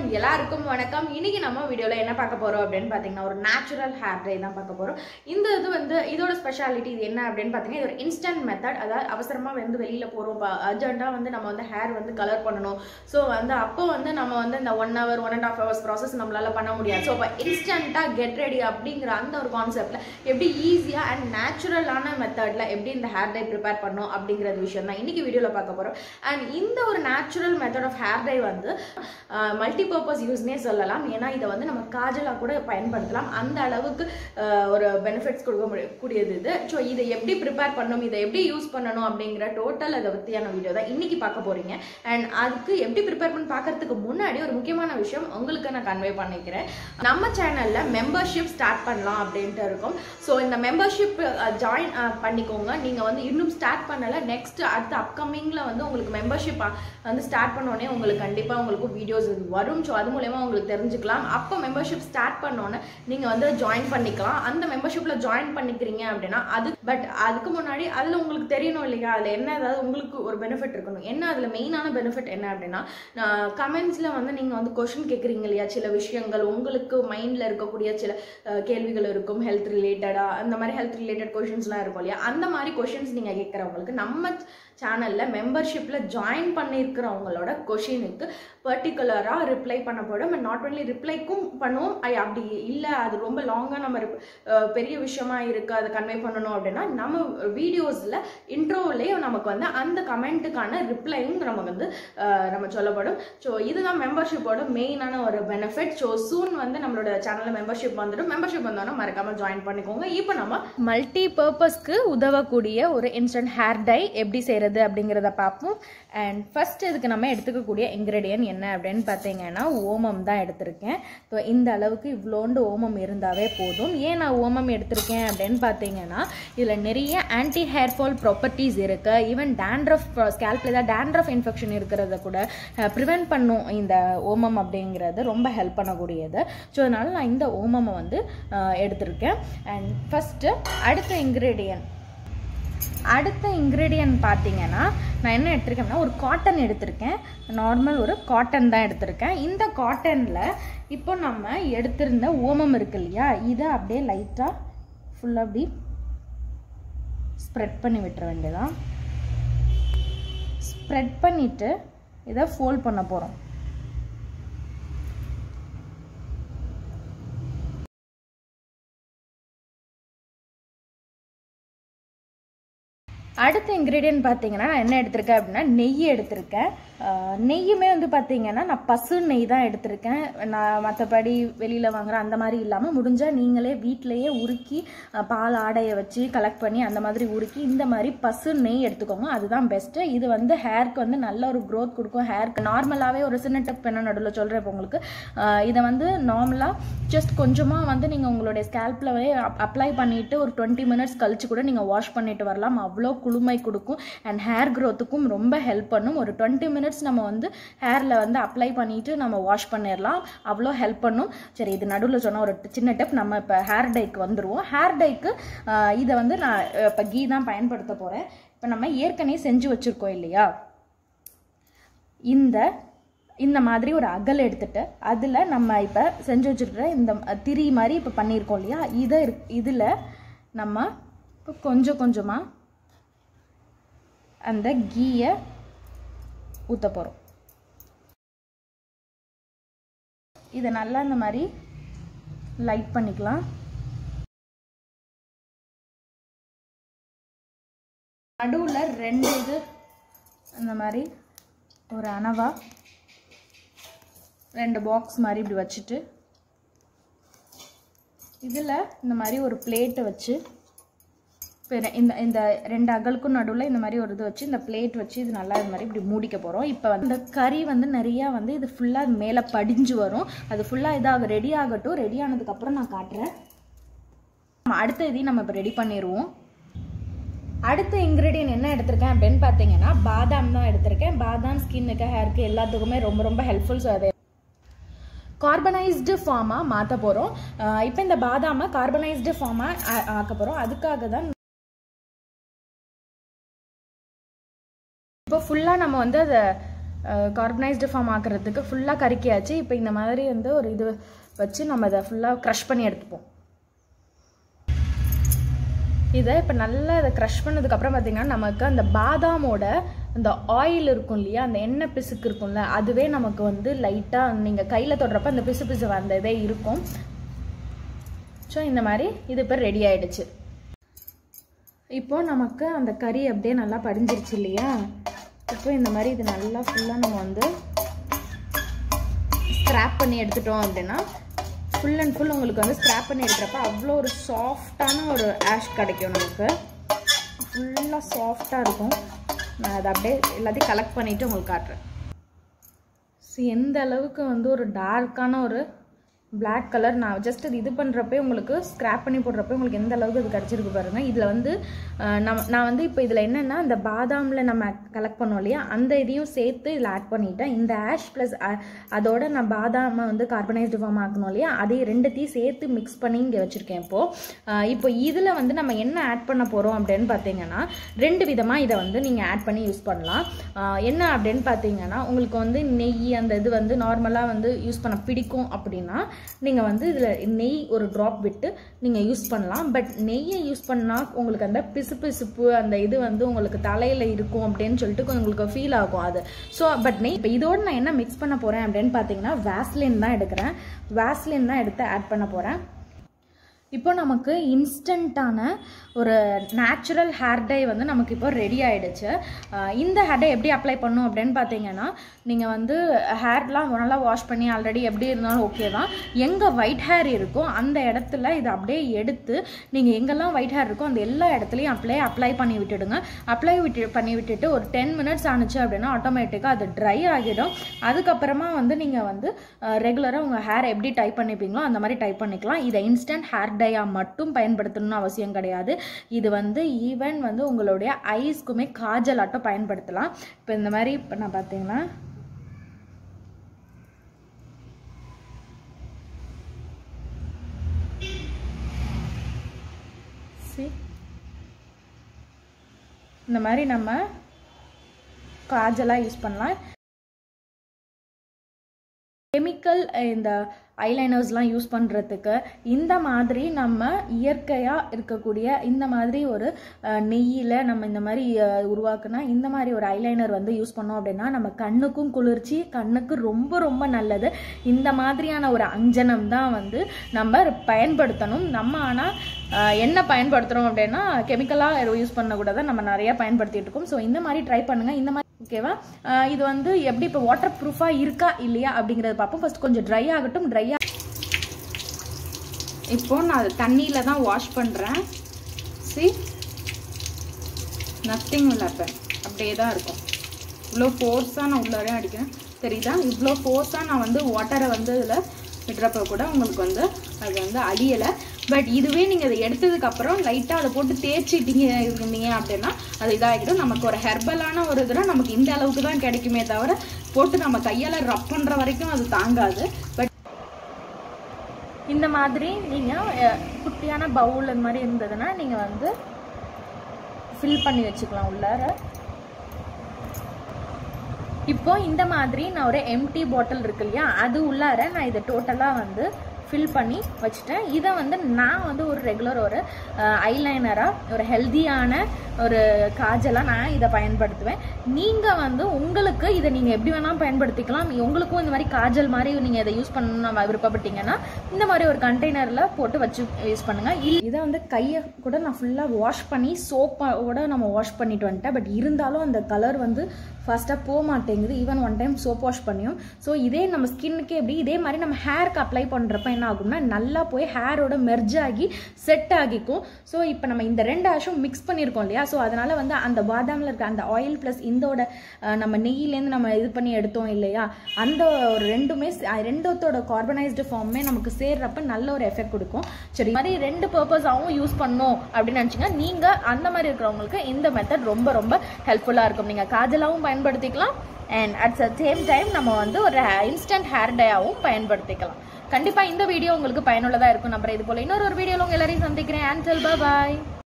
எல்லாருக்கும் வணக்கம் இன்னைக்கு நம்ம வீடியோவில் என்ன பார்க்க போறோம் அப்படின்னு பார்த்தீங்கன்னா ஒரு நேச்சுரல் ஹேர் ட்ரை தான் பார்க்க போறோம் இந்த இது வந்து இதோட ஸ்பெஷாலிட்டி இது என்ன அப்படின்னு பார்த்தீங்கன்னா இது ஒரு இன்ஸ்டன்ட் மெத்தட் அதாவது அவசரமா வந்து வெளியில போறோம் அர்ஜென்ட்டாக வந்து நம்ம வந்து ஹேர் வந்து கலர் பண்ணணும் ஸோ வந்து அப்போ வந்து நம்ம வந்து இந்த one hour one and half hours process நம்மளால பண்ண முடியாது ஸோ இப்போ இன்ஸ்டண்ட்டாக கெட் ரெடி அப்படிங்கிற அந்த ஒரு கான்செப்ட்ல எப்படி ஈஸியாக அண்ட் நேச்சுரலான மெத்தட்ல எப்படி இந்த ஹேர் டை ப்ரிப்பேர் பண்ணணும் அப்படிங்கிறது விஷயம் தான் இன்னைக்கு வீடியோவில் பார்க்க போறோம் அண்ட் இந்த ஒரு natural method of hair dye வந்து மல்டி பர்பஸ் யூஸ்னே சொல்லலாம் ஏன்னா இதை வந்து நம்ம காஜலாக கூட பயன்படுத்தலாம் அந்த அளவுக்கு அஹ், ஒரு பெனிஃபிட்ஸ் கொடுக்க முடிய- கூடியது இது ஸோ இதை எப்படி ப்ரிப்பேர் பண்ணணும் இதை எப்படி யூஸ் பண்ணணும் அப்படிங்கிற டோட்டல் அதை பற்றியான வீடியோ தான் இன்னைக்கு பார்க்க போறீங்க அண்ட் அதுக்கு எப்படி ப்ரிப்பேர் பண்ணி பார்க்கறதுக்கு முன்னாடி ஒரு முக்கியமான விஷயம் உங்களுக்கு நான் கன்வே பண்ணிக்கிறேன் நம்ம சேனலில் மெம்பர்ஷிப் ஸ்டார்ட் பண்ணலாம் அப்படின்ட்டு இருக்கும் ஸோ இந்த மெம்பர்ஷிப் ஜாயின் பண்ணிக்கோங்க நீங்கள் வந்து இன்னும் ஸ்டார்ட் பண்ணலை நெக்ஸ்ட் அடுத்த அப்கமிங்கில் வந்து உங்களுக்கு மெம்பர்ஷிப் வந்து ஸ்டார்ட் பண்ணோடனே உங்களுக்கு கண்டிப்பாக உங்களுக்கு வீடியோஸ் வரும் ஸோ அது மூலயமா உங்களுக்கு தெரிஞ்சுக்கலாம் அப்போ மெம்பர்ஷிப் ஸ்டார்ட் பண்ணோன்னே நீங்கள் வந்து ஜாயின் பண்ணிக்கலாம் அந்த மெம்பர்ஷிப்பில் ஜாயின் பண்ணிக்கிறீங்க அப்படின்னா அது பட் அதுக்கு முன்னாடி அதில் உங்களுக்கு தெரியணும் இல்லையா அதில் என்ன ஏதாவது உங்களுக்கு ஒரு பெனிஃபிட் இருக்கணும் என்ன அதில் மெயினான பெனிஃபிட் என்ன அப்படின்னா கமெண்ட்ஸில் வந்து நீங்கள் வந்து கொஷின் கேட்குறீங்க இல்லையா சில விஷயங்கள் உங்களுக்கு மைண்டில் இருக்கக்கூடிய சில அஹ், கேள்விகள் இருக்கும் ஹெல்த் ரிலேட்டடாக அந்த மாதிரி ஹெல்த் ரிலேட்டட் கொஷின்ஸ்லாம் இருக்கும் இல்லையா அந்த மாதிரி கொஷின்ஸ் நீங்கள் கேட்குறவங்களுக்கு நம்ம சேனலில் மெம்பர்ஷிப்பில் ஜாயின் பண்ணியிருக்கிறவங்களோட கொஷினுக்கு பர்டிகுலராக ரிப்ளை பண்ணப்படும் அண்ட் நாட் ஒன்லி ரிப்ளைக்கும் பண்ணுவோம் ஐ அப்படி இல்லை அது ரொம்ப லாங்காக நம்ம rep- அஹ் பெரிய விஷயமா இருக்குது அதை கன்வே பண்ணணும் அப்படின்னா நம்ம வீடியோஸில் இன்ட்ரோவிலேயே நமக்கு வந்து அந்த கமெண்ட்டுக்கான ரிப்ளையும் நமக்கு வந்து அஹ், நம்ம சொல்லப்படும் ஸோ இதுதான் மெம்பர்ஷிப்போட மெயினான ஒரு பெனிஃபிட் ஸோ சூன் வந்து நம்மளோட சேனலில் மெம்பர்ஷிப் வந்துடும் மெம்பர்ஷிப் வந்தோன்னா மறக்காமல் ஜாயின் பண்ணிக்கோங்க இப்போ நம்ம மல்டி பர்பஸ்க்கு உதவக்கூடிய ஒரு இன்ஸ்டன்ட் ஹேர் டை எப்படி செய்கிறது அப்படிங்கிறத பார்ப்போம் அண்ட் ஃபர்ஸ்ட் இதுக்கு நம்ம எடுத்துக்கக்கூடிய இன்க்ரீடியன்ட் என்ன அப்படின்னு பார்த்தீங்கன்னா ஓமம் தான் எடுத்திருக்கேன் ஸோ இந்த அளவுக்கு இவ்வளோண்டு ஓமம் இருந்தாவே போதும் ஏன் நான் ஓமம் எடுத்திருக்கேன் அப்படின்னு பார்த்தீங்கன்னா இதில் நிறைய ஆன்டி ஹேர் ஃபால் ப்ராப்பர்ட்டிஸ் இருக்குது ஈவன் டேண்ட்ரஃப் ஸ்கேல்பில் ஏதாவது டேண்ட்ரஃப் இன்ஃபெக்ஷன் இருக்கிறத கூட ப்ரிவென்ட் பண்ணும் இந்த ஓமம் அப்படிங்கிறது ரொம்ப ஹெல்ப் பண்ணக்கூடியது ஸோ அதனால் நான் இந்த ஓமமை வந்து அஹ், எடுத்திருக்கேன் அண்ட் ஃபஸ்ட்டு அடுத்த இன்க்ரீடியன்ட் அடுத்த இன்க்ரீடியன்ட் பார்த்தீங்கன்னா நான் என்ன எடுத்திருக்கேன்னா ஒரு காட்டன் எடுத்திருக்கேன் நார்மல் ஒரு காட்டன் தான் எடுத்திருக்கேன் இந்த காட்டனில் இப்போ நம்ம எடுத்திருந்த ஓமம் இருக்கு இல்லையா இதை அப்படியே லைட்டாக ஃபுல்லாக அப்படி ஸ்ப்ரெட் பண்ணி விட்டுற வேண்டியதான் ஸ்ப்ரெட் பண்ணிவிட்டு இதை ஃபோல்ட் பண்ண போகிறோம் அடுத்த இன்க்ரீடியன்ட் பார்த்தீங்கன்னா நான் என்ன எடுத்திருக்கேன் அப்படின்னா நெய் எடுத்திருக்கேன் ஆஹ் நெய்யுமே வந்து பார்த்தீங்கன்னா நான் பசு நெய் தான் எடுத்திருக்கேன் நான் மற்றபடி வெளியில் வாங்குற அந்த மாதிரி இல்லாமல் முடிஞ்சால் நீங்களே வீட்டிலையே உருக்கி ஆஹ் பால் ஆடையை வச்சு கலெக்ட் பண்ணி அந்த மாதிரி உருக்கி இந்த மாதிரி பசு நெய் எடுத்துக்கோங்க அதுதான் பெஸ்ட்டு இது வந்து ஹேருக்கு வந்து நல்ல ஒரு க்ரோத் கொடுக்கும் ஹேருக்கு நார்மலாகவே ஒரு சின்ன டிப் என்ன நடுவில் சொல்கிறேன் இப்போ உங்களுக்கு ஆஹ் இதை வந்து நார்மலாக ஜஸ்ட் கொஞ்சமாக வந்து நீங்கள் உங்களுடைய ஸ்கேல்ப்லவே அப்ளை பண்ணிவிட்டு ஒரு டுவெண்ட்டி மினிட்ஸ் கழிச்சு கூட நீங்கள் வாஷ் பண்ணிட்டு வரலாம் அவ்வளோ குளுமை கொடுக்கும் அண்ட் ஹேர் க்ரோத்துக்கும் ரொம்ப ஹெல்ப் பண்ணும் ஒரு டுவெண்ட்டி மினிட்ஸ் நம்ம வந்து ஹேரில் வந்து அப்ளை பண்ணிவிட்டு நம்ம வாஷ் பண்ணிடலாம் அவ்வளோ ஹெல்ப் பண்ணும் சரி இது நடுவில் சொன்ன ஒரு சின்ன டிப் நம்ம இப்போ ஹேர் டைக்கு வந்துடுவோம் ஹேர் டைக்கு இதை வந்து நான் இப்போ கீ தான் பயன்படுத்த போகிறேன் இப்போ நம்ம ஏற்கனவே செஞ்சு வச்சுருக்கோம் இல்லையா இந்த இந்த மாதிரி ஒரு அகல் எடுத்துட்டு அதில் நம்ம இப்போ செஞ்சு வச்சுருக்கிற இந்த திரி மாதிரி இப்போ பண்ணியிருக்கோம் இல்லையா இதை இதில் நம்ம இப்போ கொஞ்சம் கொஞ்சமாக அந்த கீயை ஊற்ற போகிறோம் இதை நல்லா இந்த மாதிரி லைட் பண்ணிக்கலாம் நடுவில் ரெண்டு இது இந்த மாதிரி ஒரு அணவா ரெண்டு பாக்ஸ் மாதிரி இப்படி வச்சுட்டு இதில் இந்த மாதிரி ஒரு பிளேட்டை வச்சு இப்போ ரெ- இந்த இந்த ரெண்டு அகலுக்கும் நடுவில் இந்த மாதிரி ஒரு இது வச்சு இந்த பிளேட் வச்சு இது நல்லா இது மாதிரி இப்படி மூடிக்க போகிறோம் இப்போ வந்து இந்த கறி வந்து நிறையா வந்து இது ஃபுல்லாக மேலே படிஞ்சு வரும் அது ஃபுல்லாக இதாக ரெடி ஆகட்டும் ரெடி ஆனதுக்கப்புறம் நான் காட்டுறேன் நம்ம அடுத்த இதையும் நம்ம இப்போ ரெடி பண்ணிடுவோம் அடுத்த இன்க்ரீடியன்ட் என்ன எடுத்திருக்கேன் அப்படின்னு பார்த்தீங்கன்னா பாதாம் தான் எடுத்திருக்கேன் பாதாம் ஸ்கின்னுக்கு ஹேருக்கு எல்லாத்துக்குமே ரொம்ப ரொம்ப ஹெல்ப்ஃபுல் ஸோ அது கார்பனைஸ்டு ஃபார்மாக மாற்ற போகிறோம் இப்போ இந்த பாதாமை கார்பனைஸ்டு ஃபார்மாக ஆக்க போகிறோம் அதுக்காக தான் இப்போ ஃபுல்லாக நம்ம வந்து அதை கார்பனைஸ்டு ஃபார்ம் ஆக்கிறதுக்கு ஃபுல்லாக கருக்கியாச்சு இப்போ இந்த மாதிரி வந்து ஒரு இது வச்சு நம்ம இதை ஃபுல்லாக க்ரஷ் பண்ணி எடுத்துப்போம் இதை இப்போ நல்லா இதை க்ரஷ் பண்ணதுக்கப்புறம் பார்த்தீங்கன்னா நமக்கு அந்த பாதாமோட அந்த ஆயில் இருக்கும் இல்லையா அந்த எண்ணெய் பிசுக்கு இருக்கும்ல அதுவே நமக்கு வந்து லைட்டாக நீங்கள் கையில் தொடுறப்ப அந்த பிசு பிசு அந்த இதே இருக்கும் ஸோ இந்த மாதிரி இது இப்போ ரெடி ஆயிடுச்சு இப்போ நமக்கு அந்த கறி அப்படியே நல்லா படிஞ்சிருச்சு இல்லையா இப்போ இந்த மாதிரி இது நல்லா ஃபுல்லாக நம்ம வந்து ஸ்க்ராப் பண்ணி எடுத்துட்டோம் அப்படின்னா ஃபுல் அண்ட் ஃபுல் உங்களுக்கு வந்து ஸ்க்ராப் பண்ணி எடுக்கிறப்ப அவ்வளோ ஒரு சாஃப்டான ஒரு ஆஷ் கிடைக்கும் நமக்கு ஃபுல்லாக சாஃப்டாக இருக்கும் நான் அதை அப்படியே எல்லாத்தையும் கலெக்ட் பண்ணிவிட்டு உங்களுக்கு காட்டுறேன் ஸோ எந்த அளவுக்கு வந்து ஒரு டார்க்கான ஒரு Black கலர் நான் ஜஸ்ட் இது இது பண்ணுறப்பே உங்களுக்கு ஸ்க்ராப் பண்ணி போடுறப்ப உங்களுக்கு எந்த அளவுக்கு இது கிடச்சிருக்கு பாருங்கள் இதில் வந்து அஹ், நம்ம நான் வந்து இப்போ இதில் என்னென்னா இந்த பாதாமில் நம்ம கலெக்ட் பண்ணோம் இல்லையா அந்த இதையும் சேர்த்து இதில் ஆட் பண்ணிட்டேன் இந்த ஆஷ் ப்ளஸ் அதோட நான் பாதாமை வந்து கார்பனைஸ்டு ஃபார்ம் ஆக்கணும் இல்லையா அதையும் ரெண்டுத்தையும் சேர்த்து மிக்ஸ் பண்ணி இங்கே வச்சுருக்கேன் இப்போது இப்போ இதில் வந்து நம்ம என்ன ஆட் பண்ண போகிறோம் அப்படின்னு பார்த்தீங்கன்னா ரெண்டு விதமாக இதை வந்து நீங்கள் ஆட் பண்ணி யூஸ் பண்ணலாம் அஹ், என்ன அப்படின்னு பார்த்தீங்கன்னா உங்களுக்கு வந்து நெய் அந்த இது வந்து நார்மலாக வந்து யூஸ் பண்ண பிடிக்கும் அப்படின்னா நீங்கள் வந்து இதில் நெய் ஒரு ட்ராப் விட்டு நீங்கள் யூஸ் பண்ணலாம் பட் நெய்யை யூஸ் பண்ணால் உங்களுக்கு அந்த பிசு பிசுப்பு அந்த இது வந்து உங்களுக்கு தலையில் இருக்கும் அப்படின்னு சொல்லிட்டு கொஞ்சம் உங்களுக்கு ஃபீல் ஆகும் அது ஸோ பட் நெய் இப்போ இதோட நான் என்ன மிக்ஸ் பண்ண போகிறேன் அப்படின்னு பார்த்தீங்கன்னா வேஸ்லின் தான் எடுக்கிறேன் வேஸ்லின் தான் எடுத்து ஆட் பண்ண போகிறேன் இப்போ நமக்கு இன்ஸ்டண்ட்டான ஒரு நேச்சுரல் ஹேர் டை வந்து நமக்கு இப்போ ரெடி ஆயிடுச்சு அஹ் இந்த ஹேர் டை எப்படி அப்ளை பண்ணும் அப்படின்னு பார்த்தீங்கன்னா நீங்கள் வந்து ஹேர்லாம் நல்லா வாஷ் பண்ணி ஆல்ரெடி எப்படி இருந்தாலும் ஓகே தான் எங்கே ஒயிட் ஹேர் இருக்கோ அந்த இடத்துல இதை அப்படியே எடுத்து நீங்கள் எங்கெல்லாம் ஒயிட் ஹேர் இருக்கோ அந்த எல்லா இடத்துலையும் அப்படியே அப்ளை பண்ணி விட்டுடுங்க அப்ளை விட்டு பண்ணி விட்டுட்டு ஒரு டென் மினிட்ஸ் ஆணுச்சு அப்படின்னா ஆட்டோமேட்டிக்காக அது ட்ரை ஆகிடும் அதுக்கப்புறமா வந்து நீங்கள் வந்து ரெகுலராக உங்கள் ஹேர் எப்படி டைப் பண்ணிப்பீங்களோ அந்த மாதிரி டைப் பண்ணிக்கலாம் இதை இன்ஸ்டன்ட் ஹேர் டையா மட்டும் பயன்படுத்தணும்னு அவசியம் கிடையாது இது வந்து ஈவன் வந்து உங்களுடைய ஐஸ்க்குமே காஜல் ஆட்டம் பயன்படுத்தலாம் இப்போ இந்த மாதிரி இப்போ நான் பார்த்தீங்கன்னா See? இந்த மாதிரி நம்ம காஜலாக யூஸ் பண்ணலாம் கெமிக்கல் இந்த ஐலைனர்ஸ்லாம் யூஸ் பண்ணுறதுக்கு இந்த மாதிரி நம்ம இயற்கையாக இருக்கக்கூடிய இந்த மாதிரி ஒரு நெய்யில் நம்ம இந்த மாதிரி அஹ், உருவாக்குனா இந்த மாதிரி ஒரு ஐலைனர் வந்து யூஸ் பண்ணோம் அப்படின்னா நம்ம கண்ணுக்கும் குளிர்ச்சி கண்ணுக்கு ரொம்ப ரொம்ப நல்லது இந்த மாதிரியான ஒரு அஞ்சனம் தான் வந்து நம்ம பயன்படுத்தணும் நம்ம ஆனால் என்ன பயன்படுத்துகிறோம் அப்படின்னா கெமிக்கலாக யூஸ் பண்ணக்கூடாது நம்ம நிறையா பயன்படுத்திட்டு இருக்கோம் ஸோ இந்த மாதிரி ட்ரை பண்ணுங்கள் இந்த மாதிரி ஓகேவா அஹ் இது வந்து எப்படி இப்போ வாட்டர் ப்ரூஃபாக இருக்கா இல்லையா அப்படிங்கிறத பார்ப்போம் ஃபர்ஸ்ட் கொஞ்சம் ட்ரை ஆகட்டும் ட்ரை இப்போ நான் அது தண்ணியில் தான் வாஷ் பண்ணுறேன் சி நத்திங் will happen அப்படியே தான் இருக்கும் இவ்வளோ ஃபோர்ஸாக நான் உள்ளாரே அடிக்கிறேன் தெரியுதா இவ்வளோ ஃபோர்ஸாக நான் வந்து வாட்டரை வந்து இதில் விடுறப்ப கூட உங்களுக்கு வந்து அது வந்து அடியலை பட் இதுவே நீங்கள் அதை எடுத்ததுக்கப்புறம் லைட்டாக அதை போட்டு தேய்ச்சிட்டீங்க இருந்தீங்க அப்படின்னா அது இதாகிடும் நமக்கு ஒரு ஹெர்பலான ஒரு இதுனா நமக்கு இந்த அளவுக்கு தான் கிடைக்குமே தவிர போட்டு நம்ம கையால் ரப் பண்ணுற வரைக்கும் அது தாங்காது பட் இந்த மாதிரி நீங்கள் குட்டியான பவுல் இந்த மாதிரி இருந்ததுன்னா நீங்கள் வந்து ஃபில் பண்ணி வச்சுக்கலாம் உள்ளார இப்போ இந்த மாதிரி நான் ஒரு எம்டி பாட்டில் இருக்கு இல்லையா அது உள்ளார நான் இதை டோட்டலாக வந்து ஃபில் பண்ணி வச்சுட்டேன் இதை வந்து நான் வந்து ஒரு ரெகுலர் ஒரு ஐலைனராக ஒரு ஹெல்தியான ஒரு காஜலாக நான் இதை பயன்படுத்துவேன் நீங்கள் வந்து உங்களுக்கு இதை நீங்கள் எப்படி வேணாலும் பயன்படுத்திக்கலாம் உங்களுக்கும் இந்த மாதிரி காஜல் மாதிரி நீங்கள் இதை யூஸ் பண்ணணும்னு விருப்பப்பட்டீங்கன்னா இந்த மாதிரி ஒரு கண்டெய்னரில் போட்டு வச்சு யூஸ் பண்ணுங்கள் இல் இதை வந்து கையை கூட நான் ஃபுல்லாக வாஷ் பண்ணி சோப்போட நம்ம வாஷ் பண்ணிட்டு வந்துட்டேன் பட் இருந்தாலும் அந்த கலர் வந்து ஃபாஸ்ட்டாக போக மாட்டேங்குது even one time soap wash பண்ணியும் ஸோ இதே நம்ம ஸ்கின்னுக்கு எப்படி இதே மாதிரி நம்ம ஹேருக்கு அப்ளை பண்ணுறப்ப என்ன ஆகும்னா நல்லா போய் ஹேரோட மெர்ஜ் ஆகி செட் ஆகிக்கும் ஸோ இப்போ நம்ம இந்த ரெண்டு ஆஷும் மிக்ஸ் பண்ணியிருக்கோம் இல்லையா ஸோ அதனால் வந்து அந்த பாதாமில் இருக்க அந்த ஆயில் ப்ளஸ் இந்தோட அஹ், நம்ம நெய்யிலேருந்து நம்ம இது பண்ணி எடுத்தோம் இல்லையா அந்த ஒரு ரெண்டுமே சே- அஹ், ரெண்டுத்தோட கார்பனைஸ்டு ஃபார்மே நமக்கு சேர்றப்ப நல்ல ஒரு எஃபெக்ட் கொடுக்கும் சரி இது மாதிரி ரெண்டு பர்பஸாகவும் யூஸ் பண்ணோம் அப்படின்னு நினச்சிங்க நீங்கள் அந்த மாதிரி இருக்கிறவங்களுக்கு இந்த மெத்தட் ரொம்ப ரொம்ப ஹெல்ப்ஃபுல்லாக இருக்கும் நீங்கள் காஜலாகவும் பயன்படுத்திக்கலாம் and at the same time நம்ம வந்து ஒரு இன்ஸ்டன்ட் ஹேர் டேயாகவும் பயன்படுத்திக்கலாம் கண்டிப்பாக இந்த வீடியோ உங்களுக்கு பயனுள்ளதாக இருக்கும் நம்புறேன் இது போல் இன்னொரு ஒரு வீடியோவில் உங்கள் எல்லாரையும் சந்திக்கிறேன் அண்ட் பாய்